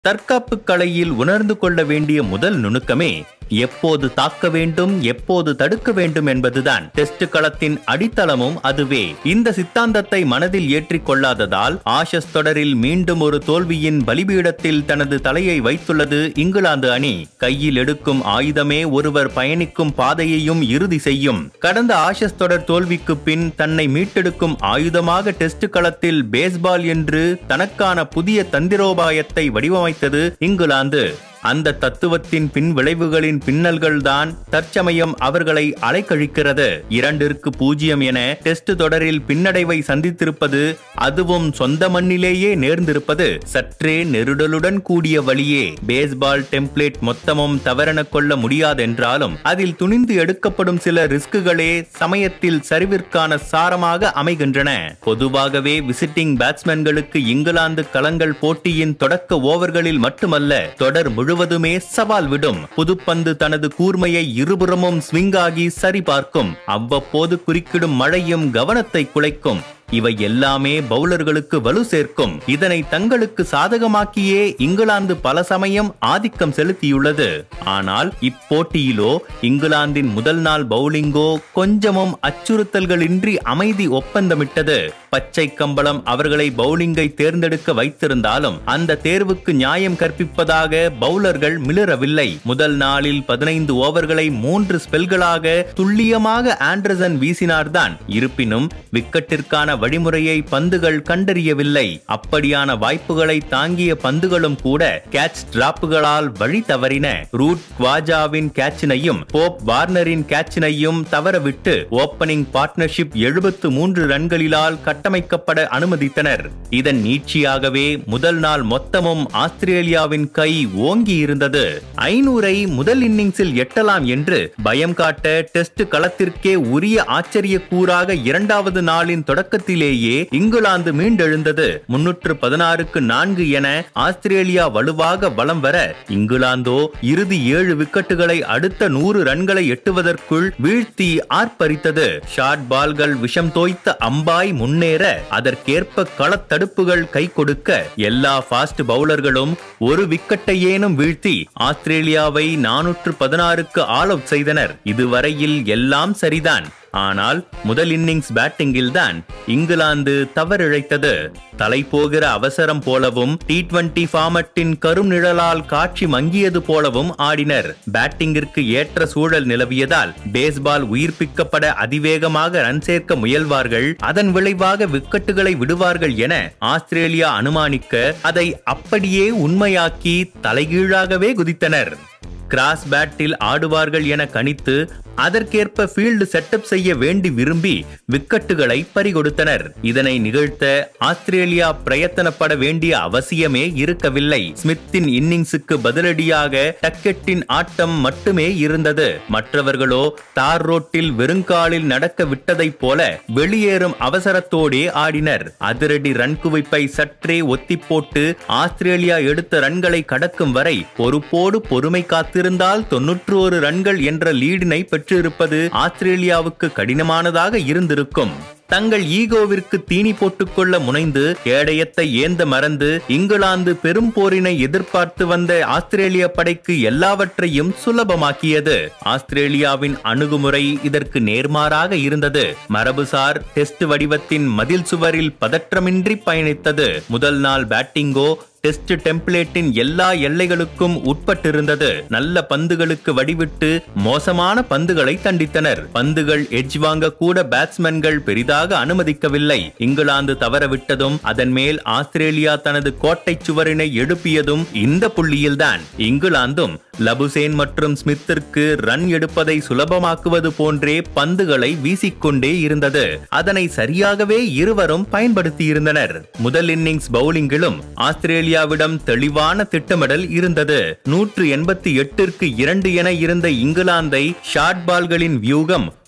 தற்காப்பு கலையில் உணர்ந்து கொள்ள வேண்டிய முதல் நுணுக்கமே எப்போது தாக்க வேண்டும் எப்போது தடுக்க வேண்டும் என்பதுதான் டெஸ்ட் களத்தின் அடித்தளமும் அதுவே இந்த சித்தாந்தத்தை மனதில் ஏற்றிக் கொள்ளாததால் ஆஷஸ் தொடரில் மீண்டும் ஒரு தோல்வியின் பலிபீடத்தில் தனது தலையை வைத்துள்ளது இங்கிலாந்து அணி கையில் எடுக்கும் ஆயுதமே ஒருவர் பயணிக்கும் பாதையையும் இறுதி செய்யும் கடந்த ஆஷஸ் தொடர் தோல்விக்கு பின் தன்னை மீட்டெடுக்கும் ஆயுதமாக டெஸ்ட் களத்தில் பேஸ்பால் என்று தனக்கான புதிய தந்திரோபாயத்தை வடிவமைத்தது இங்கிலாந்து அந்த தத்துவத்தின் பின் விளைவுகளின் பின்னல்கள்தான் தற்சமயம் அவர்களை அலைக்கழிக்கிறது இரண்டிற்கு பூஜ்ஜியம் என டெஸ்ட் தொடரில் பின்னடைவை சந்தித்திருப்பது அதுவும் சொந்த மண்ணிலேயே நேர்ந்திருப்பது சற்றே நெருடலுடன் கூடிய வழியே பேஸ்பால் டெம்ப்ளேட் மொத்தமும் தவறென கொள்ள முடியாதென்றாலும் அதில் துணிந்து எடுக்கப்படும் சில ரிஸ்குகளே சமயத்தில் சரிவிற்கான சாரமாக அமைகின்றன பொதுவாகவே விசிட்டிங் பேட்ஸ்மேன்களுக்கு இங்கிலாந்து களங்கள் போட்டியின் தொடக்க ஓவர்களில் மட்டுமல்ல தொடர் முழுவதுமே சவால் விடும் புதுப்பந்து தனது கூர்மையை இருபுறமும் ஸ்விங் ஆகி சரிபார்க்கும் அவ்வப்போது குறுக்கிடும் மழையும் கவனத்தை குலைக்கும் இவை எல்லாமே பவுலர்களுக்கு வலு சேர்க்கும் இதனை தங்களுக்கு சாதகமாக்கியே இங்கிலாந்து பல சமயம் ஆதிக்கம் செலுத்தியுள்ளது ஆனால் இப்போட்டியிலோ இங்கிலாந்தின் முதல் நாள் பவுலிங்கோ கொஞ்சமும் அச்சுறுத்தல்களின்றி அமைதி ஒப்பந்தமிட்டது பச்சை கம்பளம் அவர்களை பவுலிங்கை தேர்ந்தெடுக்க வைத்திருந்தாலும் அந்த தேர்வுக்கு நியாயம் கற்பிப்பதாக பவுலர்கள் மிளறவில்லை முதல் நாளில் பதினைந்து ஓவர்களை மூன்று ஸ்பெல்களாக துல்லியமாக ஆண்டர்சன் வீசினார்தான் இருப்பினும் விக்கெட்டிற்கான வழிமுறையை பந்துகள் கண்டறியவில்லை அப்படியான வாய்ப்புகளை தாங்கிய பந்துகளும் கூட கேட்ச் டிராப்புகளால் வழி தவறின ரூட் குவாஜாவின் கேட்சினையும் போப் வார்னரின் கேட்சினையும் தவறவிட்டு ஓப்பனிங் பார்ட்னர்ஷிப் எழுபத்து மூன்று ரன்களிலால் கட்டமைக்கப்பட அனுமதித்தனர் இதன் நீட்சியாகவே முதல் நாள் மொத்தமும் ஆஸ்திரேலியாவின் கை ஓங்கி இருந்தது ஐநூறை முதல் இன்னிங்ஸில் எட்டலாம் என்று பயம் காட்ட டெஸ்ட் களத்திற்கே உரிய ஆச்சரிய கூறாக இரண்டாவது நாளின் தொடக்கத்திலேயே இங்கிலாந்து மீண்டெழுந்தது முன்னூற்று பதினாறுக்கு நான்கு என ஆஸ்திரேலியா வலுவாக வலம் வர இங்கிலாந்தோ இறுதி ஏழு விக்கெட்டுகளை அடுத்த நூறு ரன்களை எட்டுவதற்குள் வீழ்த்தி ஆர்ப்பரித்தது ஷார்ட் பால்கள் விஷம் தோய்த்த அம்பாய் முன்னேற அதற்கேற்ப களத்தடுப்புகள் கை கொடுக்க எல்லா ஃபாஸ்ட் பவுலர்களும் ஒரு விக்கெட்டையேனும் வீழ்த்தி ஆஸ்திரேலியாவை நானூற்று பதினாறுக்கு ஆல் அவுட் செய்தனர் இதுவரையில் எல்லாம் சரிதான் ஆனால் முதல் இன்னிங்ஸ் பேட்டிங்கில் தான் இங்கிலாந்து தவறிழைத்தது தலை போகிற அவசரம் போலவும் டி டுவெண்டி ஃபார்மட்டின் கரும் நிழலால் காட்சி மங்கியது போலவும் ஆடினர் பேட்டிங்கிற்கு ஏற்ற சூழல் நிலவியதால் பேஸ்பால் உயிர்ப்பிக்கப்பட அதிவேகமாக ரன் சேர்க்க முயல்வார்கள் அதன் விளைவாக விக்கெட்டுகளை விடுவார்கள் என ஆஸ்திரேலியா அனுமானிக்க அதை அப்படியே உண்மையாக்கி தலைகீழாகவே குதித்தனர் கிராஸ் பேட்டில் ஆடுவார்கள் என கணித்து அதற்கேற்ப ஃபீல்டு செட்டப் செய்ய வேண்டி விரும்பி விக்கெட்டுகளை பறிகொடுத்தனர் இதனை நிகழ்த்த ஆஸ்திரேலியா பிரயத்தனப்பட வேண்டிய அவசியமே இருக்கவில்லை ஸ்மித்தின் இன்னிங்ஸுக்கு பதிலடியாக டக்கெட்டின் ஆட்டம் மட்டுமே இருந்தது மற்றவர்களோ தார் ரோட்டில் வெறுங்காலில் நடக்க விட்டதைப் போல வெளியேறும் அவசரத்தோடே ஆடினர் அதிரடி ரன் குவிப்பை சற்றே ஒத்தி போட்டு ஆஸ்திரேலியா எடுத்த ரன்களை கடக்கும் வரை பொறுப்போடு பொறுமை காத்திருந்தால் தொன்னூற்று ஒரு ரன்கள் என்ற லீடினை பெற்றிருப்பது ஆஸ்திரேலியாவுக்கு கடினமானதாக இருந்திருக்கும் தங்கள் ஈகோவிற்கு தீனி போட்டுக்கொள்ள முனைந்து கேடயத்தை ஏந்த மறந்து இங்கிலாந்து பெரும் போரினை எதிர்பார்த்து வந்த ஆஸ்திரேலிய படைக்கு எல்லாவற்றையும் சுலபமாக்கியது ஆஸ்திரேலியாவின் அணுகுமுறை இதற்கு நேர்மாறாக இருந்தது மரபுசார் டெஸ்ட் வடிவத்தின் மதில் சுவரில் பதற்றமின்றி பயணித்தது முதல் நாள் பேட்டிங்கோ டெஸ்ட் டெம்ப்ளேட்டின் எல்லா எல்லைகளுக்கும் உட்பட்டிருந்தது நல்ல பந்துகளுக்கு வடிவிட்டு மோசமான பந்துகளை தண்டித்தனர் பந்துகள் எட்ஜ் வாங்க கூட பேட்ஸ்மேன்கள் பெரிதாக அனுமதிக்கவில்லை இங்கிலாந்து தவறவிட்டதும் அதன் மேல் ஆஸ்திரேலியா தனது கோட்டை சுவரினை எழுப்பியதும் இந்த புள்ளியில்தான் இங்கிலாந்தும் லபுசேன் மற்றும் ஸ்மித்திற்கு ரன் எடுப்பதை சுலபமாக்குவது போன்றே பந்துகளை வீசிக்கொண்டே இருந்தது அதனை சரியாகவே இருவரும் பயன்படுத்தியிருந்தனர் முதல் இன்னிங்ஸ் பவுலிங்கிலும் ஆஸ்திரேலியாவிடம் தெளிவான திட்டமிடல் இருந்தது நூற்று எண்பத்தி எட்டிற்கு இரண்டு என இருந்த இங்கிலாந்தை ஷார்ட் பால்களின் வியூகம்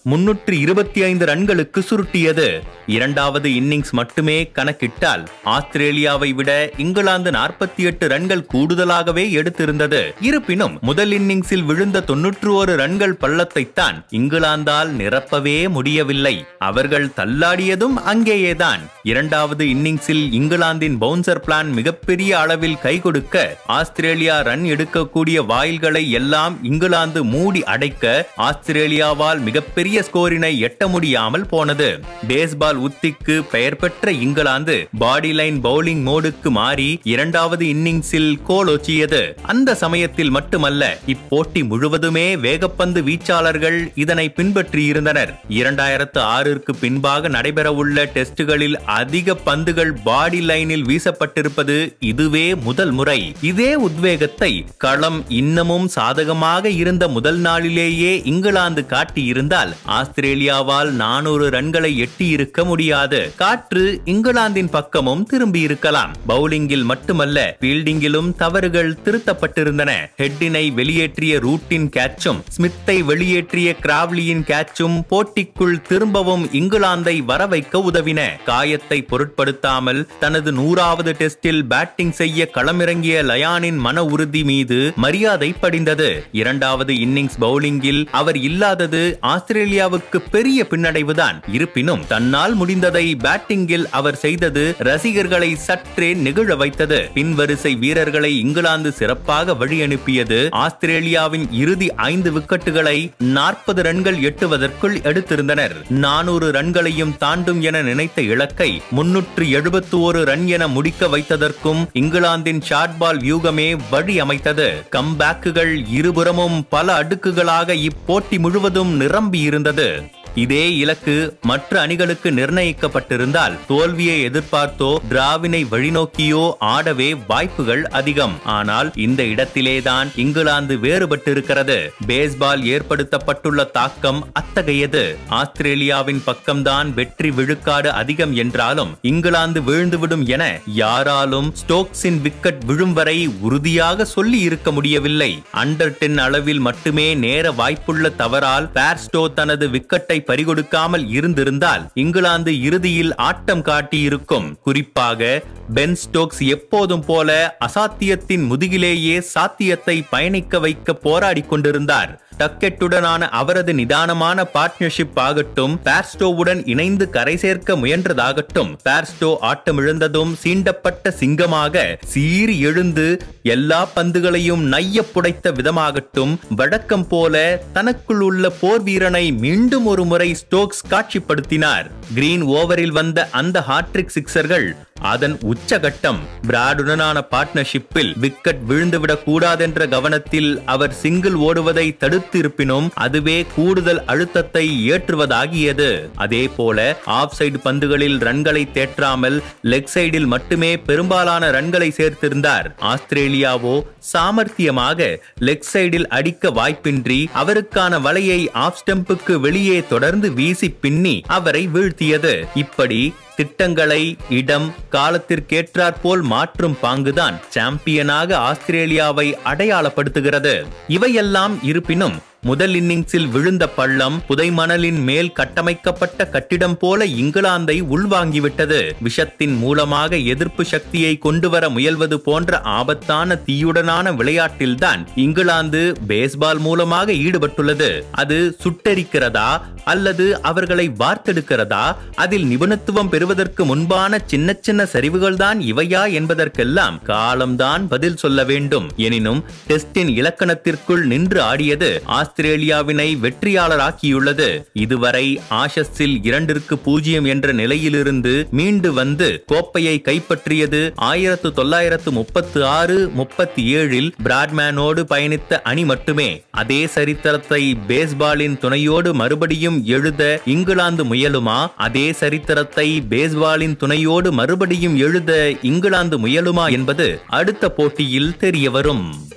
முன்னூற்று இருபத்தி ஐந்து ரன்களுக்கு சுருட்டியது இரண்டாவது இன்னிங்ஸ் மட்டுமே கணக்கிட்டால் ஆஸ்திரேலியாவை விட இங்கிலாந்து நாற்பத்தி எட்டு ரன்கள் கூடுதலாகவே எடுத்திருந்தது இருப்பினும் முதல் இன்னிங்ஸில் விழுந்த தொன்னூற்று ஒரு ரன்கள் பள்ளத்தைத்தான் இங்கிலாந்தால் நிரப்பவே முடியவில்லை அவர்கள் தள்ளாடியதும் அங்கேயேதான் இரண்டாவது இன்னிங்ஸில் இங்கிலாந்தின் பவுன்சர் பிளான் மிகப்பெரிய அளவில் கை கொடுக்க ஆஸ்திரேலியா ரன் எடுக்கக்கூடிய வாயில்களை எல்லாம் இங்கிலாந்து மூடி அடைக்க ஆஸ்திரேலியாவால் மிகப்பெரிய ஸ்கோரினை எட்ட முடியாமல் போனது பேஸ்பால் உத்திக்கு பெயர் பெற்ற இங்கிலாந்து பாடி லைன் பவுலிங் மோடுக்கு மாறி இரண்டாவது இன்னிங்ஸில் கோலோச்சியது அந்த சமயத்தில் மட்டுமல்ல இப்போட்டி முழுவதுமே வேகப்பந்து வீச்சாளர்கள் இதனை பின்பற்றியிருந்தனர் இரண்டாயிரத்து ஆறிற்கு பின்பாக நடைபெறவுள்ள டெஸ்டுகளில் அதிக பந்துகள் பாடி லைனில் வீசப்பட்டிருப்பது இதுவே முதல் முறை இதே உத்வேகத்தை களம் இன்னமும் சாதகமாக இருந்த முதல் நாளிலேயே இங்கிலாந்து காட்டியிருந்தால் ஆஸ்திரேலியாவால் நானூறு ரன்களை எட்டியிருக்க முடியாது காற்று இங்கிலாந்தின் பக்கமும் திரும்பி இருக்கலாம் பவுலிங்கில் மட்டுமல்ல ஃபீல்டிங்கிலும் தவறுகள் திருத்தப்பட்டிருந்தன ஹெட்டினை வெளியேற்றிய ரூட்டின் கேட்சும் ஸ்மித்தை வெளியேற்றிய கிராவ்லியின் கேட்சும் போட்டிக்குள் திரும்பவும் இங்கிலாந்தை வரவைக்க உதவின காயத்தை பொருட்படுத்தாமல் தனது நூறாவது டெஸ்டில் பேட்டிங் செய்ய களமிறங்கிய லயானின் மன உறுதி மீது மரியாதை படிந்தது இரண்டாவது இன்னிங்ஸ் பவுலிங்கில் அவர் இல்லாதது ஆஸ்திரேலியாவுக்கு பெரிய பின்னடைவுதான் இருப்பினும் தன்னால் முடிந்ததை பேட்டிங்கில் அவர் செய்தது ரசிகர்களை சற்றே நெகிழ வைத்தது பின்வரிசை வீரர்களை இங்கிலாந்து சிறப்பாக வழி அனுப்பியது ஆஸ்திரேலியாவின் இறுதி ஐந்து விக்கெட்டுகளை நாற்பது ரன்கள் எட்டுவதற்குள் எடுத்திருந்தனர் நானூறு ரன்களையும் தாண்டும் என நினைத்த இலக்கை முன்னூற்று எழுபத்து ஒரு ரன் என முடிக்க வைத்ததற்கும் இங்கிலாந்தின் ஷார்ட் பால் வியூகமே வழி அமைத்தது கம்பேக்குகள் இருபுறமும் பல அடுக்குகளாக இப்போட்டி முழுவதும் நிரம்பி இருந்தது இதே இலக்கு மற்ற அணிகளுக்கு நிர்ணயிக்கப்பட்டிருந்தால் தோல்வியை எதிர்பார்த்தோ டிராவினை வழிநோக்கியோ ஆடவே வாய்ப்புகள் அதிகம் ஆனால் இந்த இடத்திலேதான் இங்கிலாந்து வேறுபட்டிருக்கிறது பேஸ்பால் ஏற்படுத்தப்பட்டுள்ள தாக்கம் அத்தகையது ஆஸ்திரேலியாவின் பக்கம்தான் வெற்றி விழுக்காடு அதிகம் என்றாலும் இங்கிலாந்து வீழ்ந்துவிடும் என யாராலும் ஸ்டோக்ஸின் விக்கெட் விழும் வரை உறுதியாக சொல்லி இருக்க முடியவில்லை அண்டர் டென் அளவில் மட்டுமே நேர வாய்ப்புள்ள தவறால் பேர்ஸ்டோ தனது விக்கெட்டை பறிகொடுக்காமல் இருந்திருந்தால் இங்கிலாந்து இறுதியில் ஆட்டம் காட்டியிருக்கும் குறிப்பாக பென் ஸ்டோக்ஸ் எப்போதும் போல அசாத்தியத்தின் முதுகிலேயே சாத்தியத்தை பயணிக்க வைக்க போராடிக் கொண்டிருந்தார் டக்கெட்டுடனான அவரது நிதானமான பார்ட்னர்ஷிப் ஆகட்டும் பேர்ஸ்டோவுடன் இணைந்து கரை சேர்க்க முயன்றதாகட்டும் பேர்ஸ்டோ ஆட்டமிழந்ததும் சீண்டப்பட்ட சிங்கமாக சீறி எழுந்து எல்லா பந்துகளையும் நைய புடைத்த விதமாகட்டும் வழக்கம் போல தனக்குள் உள்ள போர் வீரனை மீண்டும் ஒரு முறை ஸ்டோக்ஸ் காட்சிப்படுத்தினார் கிரீன் ஓவரில் வந்த அந்த ஹாட்ரிக் சிக்சர்கள் அதன் உச்சகட்டம் பிராடுடனான பார்ட்னர்ஷிப்பில் விக்கெட் விழுந்துவிடக் கூடாதென்ற கவனத்தில் அவர் சிங்கிள் ஓடுவதை தடுத்து இருப்பினும் அதுவே கூடுதல் அழுத்தத்தை ஏற்றுவதாகியது அதே போல ஆஃப் சைடு பந்துகளில் ரன்களை தேற்றாமல் லெக் சைடில் மட்டுமே பெரும்பாலான ரன்களை சேர்த்திருந்தார் ஆஸ்திரேலியாவோ சாமர்த்தியமாக லெக் சைடில் அடிக்க வாய்ப்பின்றி அவருக்கான வலையை ஆஃப் ஸ்டம்புக்கு வெளியே தொடர்ந்து வீசி பின்னி அவரை வீழ்த்தியது இப்படி திட்டங்களை இடம் காலத்திற்கேற்றாற்போல் மாற்றும் பாங்குதான் சாம்பியனாக ஆஸ்திரேலியாவை அடையாளப்படுத்துகிறது இவையெல்லாம் இருப்பினும் முதல் இன்னிங்ஸில் விழுந்த பள்ளம் புதைமணலின் மேல் கட்டமைக்கப்பட்ட கட்டிடம் போல இங்கிலாந்தை உள்வாங்கிவிட்டது விஷத்தின் மூலமாக எதிர்ப்பு சக்தியை கொண்டுவர முயல்வது போன்ற ஆபத்தான தீயுடனான விளையாட்டில்தான் இங்கிலாந்து பேஸ்பால் மூலமாக ஈடுபட்டுள்ளது அது சுட்டெரிக்கிறதா அல்லது அவர்களை வார்த்தெடுக்கிறதா அதில் நிபுணத்துவம் பெறுவதற்கு முன்பான சின்ன சின்ன சரிவுகள் தான் இவையா என்பதற்கெல்லாம் காலம்தான் பதில் சொல்ல வேண்டும் எனினும் டெஸ்டின் இலக்கணத்திற்குள் நின்று ஆடியது ஆஸ்திரேலியாவினை வெற்றியாளராக்கியுள்ளது இதுவரை ஆஷஸில் இரண்டிற்கு பூஜ்ஜியம் என்ற நிலையிலிருந்து மீண்டு வந்து கோப்பையை கைப்பற்றியது ஆயிரத்து தொள்ளாயிரத்து முப்பத்து ஆறு முப்பத்தி ஏழில் பிராட்மேனோடு பயணித்த அணி மட்டுமே அதே சரித்திரத்தை பேஸ்பாலின் துணையோடு மறுபடியும் எழுத இங்கிலாந்து முயலுமா அதே சரித்திரத்தை பேஸ்பாலின் துணையோடு மறுபடியும் எழுத இங்கிலாந்து முயலுமா என்பது அடுத்த போட்டியில் தெரியவரும்